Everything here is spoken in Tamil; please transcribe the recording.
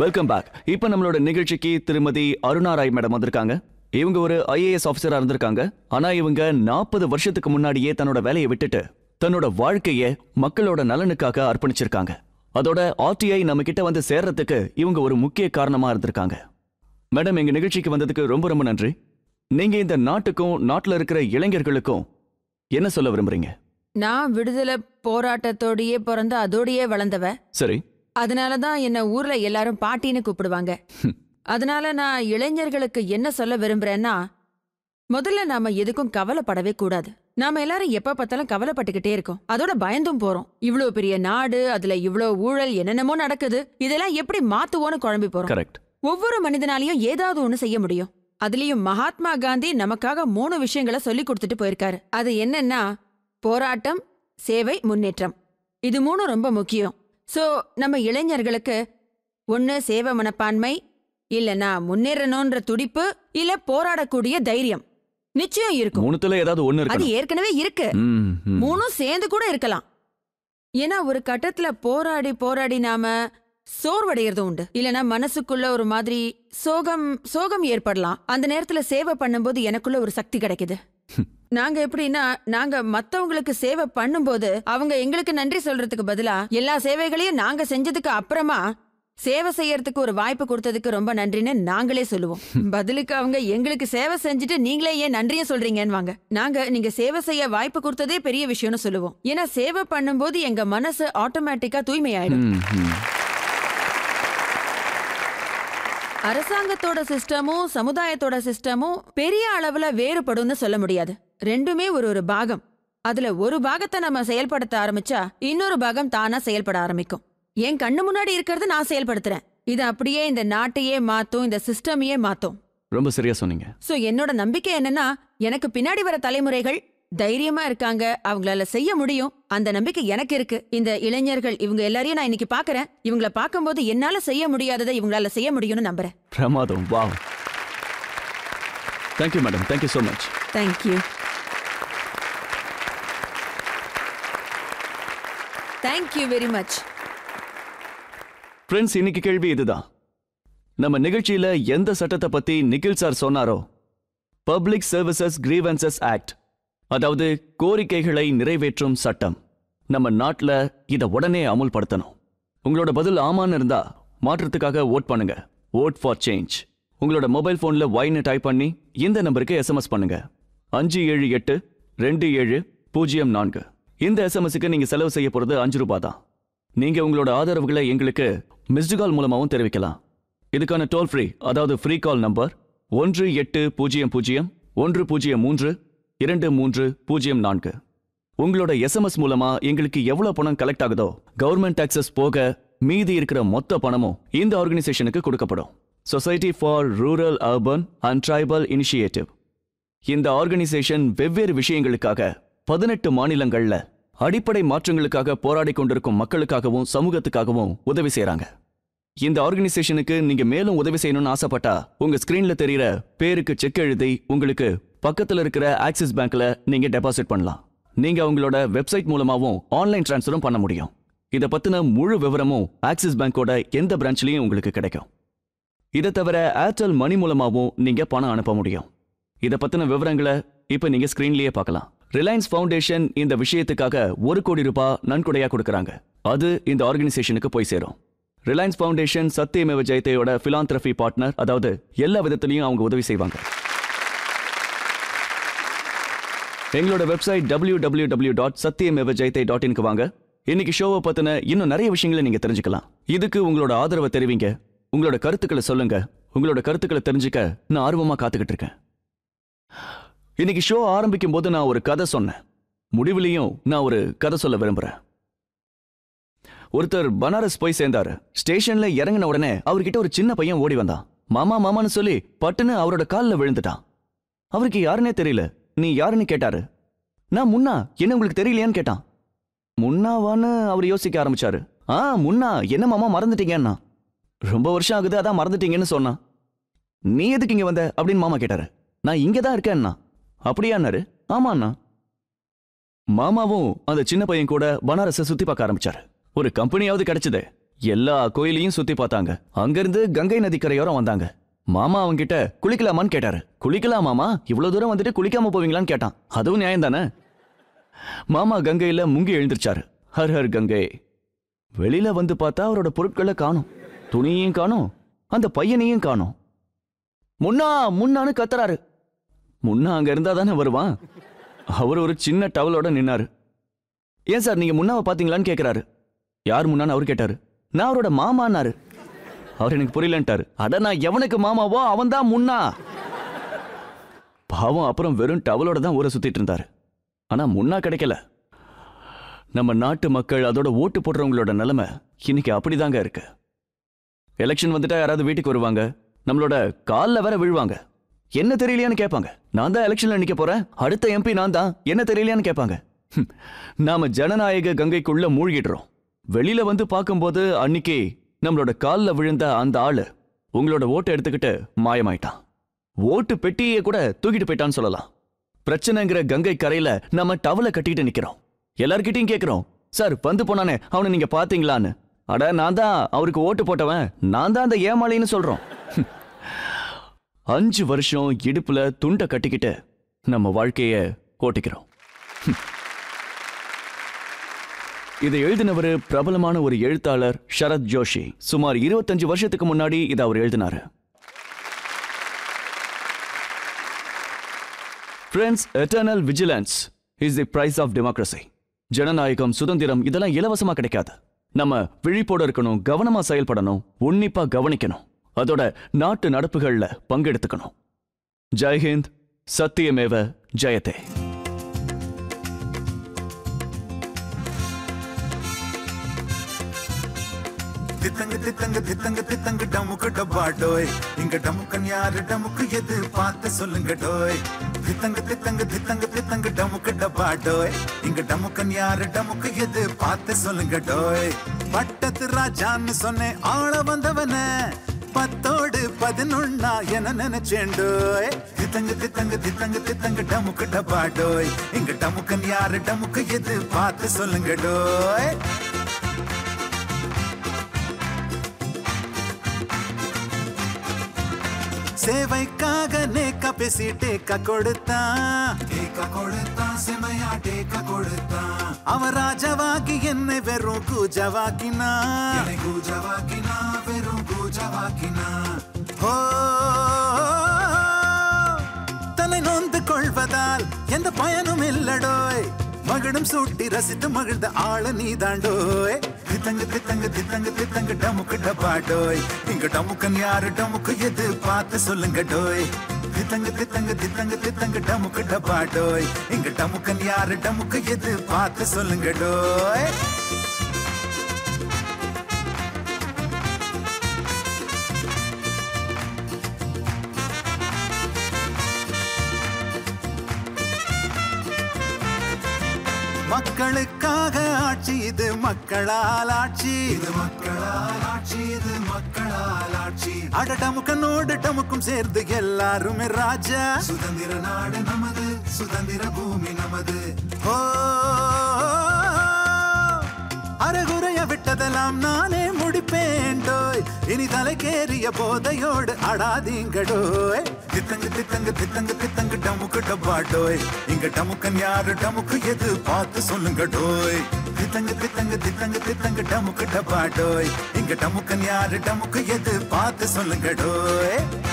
வெல்கம் பேக் இப்போ நம்மளோட நிகழ்ச்சிக்கு திருமதி அருணா ராய் மேடம் வந்திருக்காங்க இவங்க ஒரு ஐஏஎஸ் ஆஃபீஸரா இருந்திருக்காங்க ஆனா இவங்க நாற்பது வருஷத்துக்கு முன்னாடியே தன்னோட வேலையை விட்டுட்டு தன்னோட வாழ்க்கைய மக்களோட நலனுக்காக அர்ப்பணிச்சிருக்காங்க அதோட ஆர்டிஐ நம்ம கிட்ட வந்து சேர்றதுக்கு இவங்க ஒரு முக்கிய காரணமா இருந்திருக்காங்க மேடம் எங்க நிகழ்ச்சிக்கு வந்ததுக்கு ரொம்ப ரொம்ப நன்றி நீங்க இந்த நாட்டுக்கும் நாட்டுல இருக்கிற இளைஞர்களுக்கும் என்ன சொல்ல விரும்புறீங்க நான் விடுதலை போராட்டத்தோடயே பிறந்து அதோடயே வளர்ந்தவ சரி அதனால தான் என்ன ஊர்ல எல்லாரும் பாட்டின்னு கூப்பிடுவாங்க அதனால நான் இளைஞர்களுக்கு என்ன சொல்ல விரும்புறேன்னா முதல்ல நாம எதுக்கும் கவலைப்படவே கூடாது நாம எல்லாரும் எப்ப பார்த்தாலும் கவலைப்பட்டுக்கிட்டே இருக்கோம் அதோட பயந்தும் போறோம் இவ்ளோ பெரிய நாடு அதுல இவ்ளோ ஊழல் என்னென்னமோ நடக்குது இதெல்லாம் எப்படி மாத்துவோன்னு குழம்பி போறோம் கரெக்ட் ஒவ்வொரு மனிதனாலையும் ஏதாவது ஒண்ணு செய்ய முடியும் அதுலயும் மகாத்மா காந்தி நமக்காக மூணு விஷயங்களை சொல்லி கொடுத்துட்டு போயிருக்காரு அது என்னன்னா போராட்டம் சேவை முன்னேற்றம் இது மூணும் ரொம்ப முக்கியம் சோ நம்ம இளைஞர்களுக்கு ஒண்ணு சேவை மனப்பான்மை இல்லனா முன்னேறணும்ன்ற துடிப்பு இல்ல போராடக்கூடிய தைரியம் நிச்சயம் இருக்கும் மூணுத்துல ஏதாவது ஒண்ணு அது இருக்கு ஏற்கனவே இருக்கு மூணும் சேர்ந்து கூட இருக்கலாம் ஏன்னா ஒரு கட்டத்துல போராடி போராடி நாம சோர்வடையறதும் உண்டு இல்லனா மனசுக்குள்ள ஒரு மாதிரி சோகம் சோகம் ஏற்படலாம் அந்த நேரத்துல சேவை பண்ணும்போது எனக்குள்ள ஒரு சக்தி கிடைக்குது நாங்க எப்படின்னா நாங்க மத்தவங்களுக்கு சேவை பண்ணும்போது அவங்க எங்களுக்கு நன்றி சொல்றதுக்கு பதிலா எல்லா சேவைகளையும் நாங்க செஞ்சதுக்கு அப்புறமா சேவை செய்யறதுக்கு ஒரு வாய்ப்பு கொடுத்ததுக்கு ரொம்ப நன்றின்னு நாங்களே சொல்லுவோம் பதிலுக்கு அவங்க எங்களுக்கு சேவை செஞ்சுட்டு நீங்களே ஏன் நன்றியும் சொல்றீங்கன்னு வாங்க நாங்க நீங்க சேவை செய்ய வாய்ப்பு கொடுத்ததே பெரிய விஷயம்னு சொல்லுவோம் ஏன்னா சேவை பண்ணும்போது எங்க மனசு ஆட்டோமேட்டிக்கா தூய்மையாயிடும் அரசாங்கத்தோட சிஸ்டமும் சமுதாயத்தோட சிஸ்டமும் பெரிய அளவுல வேறுபடும்னு சொல்ல முடியாது ரெண்டுமே ஒரு ஒரு பாகம் அதுல ஒரு பாகத்தை நம்ம செயல்படுத்த ஆரம்பிச்சா இன்னொரு பாகம் தானா செயல்பட ஆரம்பிக்கும் என் கண்ணு முன்னாடி இருக்கிறது நான் செயல்படுத்துறேன் இது அப்படியே இந்த நாட்டையே மாத்தும் இந்த சிஸ்டமையே மாத்தும் ரொம்ப சரியா சொன்னீங்க சோ என்னோட நம்பிக்கை என்னன்னா எனக்கு பின்னாடி வர தலைமுறைகள் தைரியமா இருக்காங்க அவங்களால செய்ய முடியும் அந்த நம்பிக்கை எனக்கு இருக்கு இந்த இளைஞர்கள் இவங்க எல்லாரையும் நான் இன்னைக்கு பாக்குறேன் இவங்கள பார்க்கும்போது என்னால செய்ய முடியாததை இவங்களால செய்ய முடியும்னு நம்புறேன் பிரமாதம் wow thank you madam thank you so much thank you thank you very much friends இன்னைக்கு கேள்வி இதுதான் நம்ம நிகழ்ச்சியில எந்த சட்டத்தை பத்தி நிகில் சார் சொன்னாரோ பப்ளிக் சர்வீசஸ் கிரீவன்சஸ் ஆக்ட் அதாவது கோரிக்கைகளை நிறைவேற்றும் சட்டம் நம்ம நாட்டில் இதை உடனே அமுல்படுத்தணும் உங்களோட பதில் ஆமான்னு இருந்தா மாற்றத்துக்காக ஓட் பண்ணுங்க ஓட் ஃபார் சேஞ்ச் உங்களோட மொபைல் ஃபோனில் ஒய்னு டைப் பண்ணி இந்த நம்பருக்கு எஸ்எம்எஸ் பண்ணுங்க அஞ்சு ஏழு எட்டு ரெண்டு ஏழு பூஜ்ஜியம் நான்கு இந்த எஸ்எம்எஸ்க்கு நீங்க செலவு செய்ய போறது அஞ்சு ரூபாய் தான் நீங்க உங்களோட ஆதரவுகளை எங்களுக்கு மிஸ்டு கால் மூலமாகவும் தெரிவிக்கலாம் இதுக்கான டோல் ஃப்ரீ அதாவது ஃப்ரீ கால் நம்பர் ஒன்று எட்டு பூஜ்ஜியம் பூஜ்ஜியம் ஒன்று பூஜ்ஜியம் மூன்று இரண்டு மூன்று பூஜ்ஜியம் நான்கு உங்களோட எஸ்எம்எஸ் மூலமா எங்களுக்கு எவ்வளவு பணம் கலெக்ட் ஆகுதோ கவர்மெண்ட் டாக்ஸஸ் போக மீதி இருக்கிற மொத்த பணமும் இந்த ஆர்கனைசேஷனுக்கு கொடுக்கப்படும் society for rural urban and tribal initiative இந்த ஆர்கனைசேஷன் வெவ்வேறு விஷயங்களுக்காக பதினெட்டு மாநிலங்கள்ல அடிப்படை மாற்றங்களுக்காக போராடி கொண்டிருக்கும் மக்களுக்காகவும் சமூகத்துக்காகவும் உதவி செய்றாங்க இந்த ஆர்கனைசேஷனுக்கு நீங்க மேலும் உதவி செய்யணும்னு ஆசைப்பட்டா உங்க ஸ்கிரீன்ல தெரியற பேருக்கு செக் எழுதி உங்களுக்கு பக்கத்துல இருக்கிற ஆக்சிஸ் பேங்க்ல நீங்க டெபாசிட் பண்ணலாம் நீங்க உங்களோட வெப்சைட் மூலமாவும் ஆன்லைன் டிரான்ஸ்ஃபரும் பண்ண முடியும் இத பத்தின முழு விவரமும் ஆக்சிஸ் பேங்கோட எந்த பிரான்ச்லயும் உங்களுக்கு கிடைக்கும் இதை தவிர ஏர்டெல் மணி மூலமாவும் நீங்க பணம் அனுப்ப முடியும் இத பத்தின விவரங்களை இப்ப நீங்க ஸ்கிரீன்லயே பார்க்கலாம் ரிலையன்ஸ் ஃபவுண்டேஷன் இந்த விஷயத்துக்காக ஒரு கோடி ரூபாய் நன்கொடையா கொடுக்கறாங்க அது இந்த ஆர்கனைசேஷனுக்கு போய் சேரும் ரிலையன்ஸ் ஃபவுண்டேஷன் சத்தியமேவ ஜெயத்தையோட பிலாந்திரபி பார்ட்னர் அதாவது எல்லா விதத்திலையும் அவங்க உதவி செய்வாங்க எங்களோட website W W W dot Satyamev Jayate dot இன்க்கு வாங்க இன்னைக்கு ஷோவை பத்தின இன்னும் நிறைய விஷயங்களை நீங்க தெரிஞ்சுக்கலாம் இதுக்கு உங்களோட ஆதரவை தெரிவிங்க உங்களோட கருத்துக்களை சொல்லுங்க உங்களோட கருத்துக்களை தெரிஞ்சுக்க நான் ஆர்வமா காத்துக்கிட்டு இருக்கேன் இன்னைக்கு ஷோ ஆரம்பிக்கும் போது நான் ஒரு கதை சொன்னேன் முடிவுலையும் நான் ஒரு கதை சொல்ல விரும்புறேன் ஒருத்தர் பனாரஸ் போய் சேர்ந்தாரு ஸ்டேஷன்ல இறங்கின உடனே அவர்கிட்ட ஒரு சின்ன பையன் ஓடி வந்தான் மாமா மாமான்னு சொல்லி பட்டுன்னு அவரோட காலில் விழுந்துட்டான் அவருக்கு யாருன்னே தெரியல நீ யாருன்னு கேட்டாரு நான் முன்னா என்ன உங்களுக்கு தெரியலையான்னு கேட்டான் முன்னாவான்னு அவர் யோசிக்க ஆரம்பிச்சாரு ஆ முன்னா என்ன மாமா மறந்துட்டீங்கன்னா ரொம்ப வருஷம் ஆகுது அதான் மறந்துட்டீங்கன்னு சொன்னான் நீ எதுக்கு இங்க வந்த அப்படின்னு மாமா கேட்டாரு நான் இங்க தான் இருக்கேன்னா அப்படியான்னாரு ஆமாண்ணா மாமாவும் அந்த சின்ன பையன் கூட பனாரஸை சுத்தி பார்க்க ஆரம்பிச்சாரு ஒரு கம்பெனியாவது கிடைச்சது எல்லா கோயிலையும் சுத்தி பார்த்தாங்க அங்கிருந்து கங்கை நதிக்கரையோரம் வந்தாங்க மாமா அவங்கிட்ட குளிக்கலாமான்னு கேட்டாரு குளிக்கலாம் மாமா இவ்வளவு தூரம் வந்துட்டு குளிக்காம போவீங்களான்னு கேட்டான் அதுவும் நியாயம் தானே மாமா கங்கையில முங்கி எழுந்திருச்சாரு ஹர் ஹர் கங்கை வெளியில வந்து பார்த்தா அவரோட பொருட்களை காணும் துணியையும் காணும் அந்த பையனையும் காணும் முன்னா முன்னான்னு கத்துறாரு முன்னா அங்க இருந்தா தானே வருவான் அவர் ஒரு சின்ன டவலோட நின்னாரு ஏன் சார் நீங்க முன்னாவை பாத்தீங்களான்னு கேக்குறாரு யார் முன்னான்னு அவர் கேட்டாரு நான் அவரோட மாமான்னாரு அவர் எனக்கு புரியலன்ட்டாரு அட நான் எவனுக்கு மாமாவோ அவன் தான் முன்னா பாவம் அப்புறம் வெறும் டவலோட தான் ஊரை சுத்திட்டு இருந்தாரு ஆனா முன்னா கிடைக்கல நம்ம நாட்டு மக்கள் அதோட ஓட்டு போடுறவங்களோட நிலைமை இன்னைக்கு அப்படிதாங்க இருக்கு எலெக்ஷன் வந்துட்டா யாராவது வீட்டுக்கு வருவாங்க நம்மளோட காலில் வேற விழுவாங்க என்ன தெரியலையான்னு கேட்பாங்க நான் தான் எலெக்ஷன்ல நிக்க போறேன் அடுத்த எம்பி நான் தான் என்ன தெரியலையான்னு கேட்பாங்க ஹம், நாம ஜனநாயக கங்கைக்குள்ள மூழ்கிடுறோம் வெளியில வந்து பார்க்கும்போது அன்னைக்கு நம்மளோட காலில் விழுந்த அந்த ஆளு உங்களோட ஓட்டை எடுத்துக்கிட்டு மாயமாயிட்டான் ஓட்டு பெட்டியை கூட தூக்கிட்டு போயிட்டான்னு சொல்லலாம் பிரச்சனைங்கிற கங்கை கரையில நம்ம டவலை கட்டிட்டு நிக்கிறோம் எல்லார்கிட்டயும் கேக்குறோம் சார் வந்து போனானே அவனை நீங்க பாத்தீங்களான்னு அட நான் தான் அவருக்கு ஓட்டு போட்டவன் நான் தான் அந்த ஏமாளின்னு சொல்றோம் ஹம். அஞ்சு வருஷம் இடுப்புல துண்டை கட்டிக்கிட்டு நம்ம வாழ்க்கைய ஓட்டிக்கிறோம் ஹம். இதை எழுதினவர் பிரபலமான ஒரு எழுத்தாளர் ஷரத் ஜோஷி சுமார் இருபத்தஞ்சு வருஷத்துக்கு முன்னாடி இதை அவர் எழுதினாரு friends eternal vigilance is the price of democracy ஜனநாயகம் சுதந்திரம் இதெல்லாம் இலவசமா கிடைக்காது நம்ம விழிப்போட இருக்கணும் கவனமா செயல்படணும் உன்னிப்பா கவனிக்கணும் அதோட நாட்டு நடப்புகள்ல பங்கெடுத்துக்கணும் ஜெய்ஹிந்த் சத்தியமேவ ஜெயதே தித்தங்கு தித்தங்கு தித்தங்கு தித்தங்கு டமுக்கு டப்பா டோய் இங்க டமுக்கன் யாரு டமுக்கு எது பார்த்து சொல்லுங்க டோய் தித்தங்கு தித்தங்கு தித்தங்கு தித்தங்கு டமுக்கு டப்பா டோய் இங்க டமுக்கன் யாரு டமுக்கு எது பார்த்து சொல்லுங்க டோய் பட்டத்து ராஜான்னு சொன்னேன் ஆள வந்தவன பத்தோடு பதினொன்னா என நினைச்சேண்டோய் தித்தங்கு தித்தங்கு தித்தங்கு தித்தங்கு டமுக்கு டப்பா டோய் இங்க டமுக்கன் யாரு டமுக்கு எது பார்த்து சொல்லுங்க டோய் சேவைக்காக நேக்கா பேசி டேக்கா கொடுத்தான் டேக்கா கொடுத்தான் செமையா டேக்கா கொடுத்தான் அவன் ராஜாவாக்கி என்னை வெறும் கூஜாவாக்கினா என்னை கூஜாவாக்கினா வெறும் கூஜாவாக்கினா ஓ தலை நொந்து கொள்வதால் எந்த பயனும் இல்லடோய் மகிழும் சூட்டி ரசித்து மகிழ்ந்த ஆள நீதாண்டோய் தித்தங்கு தித்தங்கு தித்தங்கு தித்தங்கு டமுக்கு டப்பாடோய் இங்க டமுக்கன் யாரு டமுக்கு எது பார்த்து சொல்லுங்க டோய் தித்தங்கு தித்தங்கு தித்தங்கு தித்தங்கு டமுக்கு டப்பாடோய் இங்க டமுக்கன் யாரு டமுக்கு எது பார்த்து சொல்லுங்க டோய் மக்களுக்காக ஆட்சி இது மக்களால் ஆட்சி இது மக்களால் ஆட்சி இது மக்களால் ஆட்சி அட டமுக்கனோடு டமுக்கும் சேர்ந்து எல்லாருமே ராஜா சுதந்திர நாடு நமது சுதந்திர பூமி நமது ஓ அறகுறைய விட்டதெல்லாம் நானே முடிப்பேண்டோய் இனி தலைக்கேறிய போதையோடு அடாதீங்கடோய் தித்தங்கு தித்தங்கு தித்தங்கு தித்தங்கு டமுக்கு டப்பாடோய் இங்க டமுக்கன் யாரு டமுக்கு எது பார்த்து சொல்லுங்க டோய் தித்தங்கு தித்தங்கு தித்தங்கு தித்தங்கு டமுக்கு டப்பாடோய் இங்க டமுக்கன் யாரு டமுக்கு எது பார்த்து சொல்லுங்க டோய்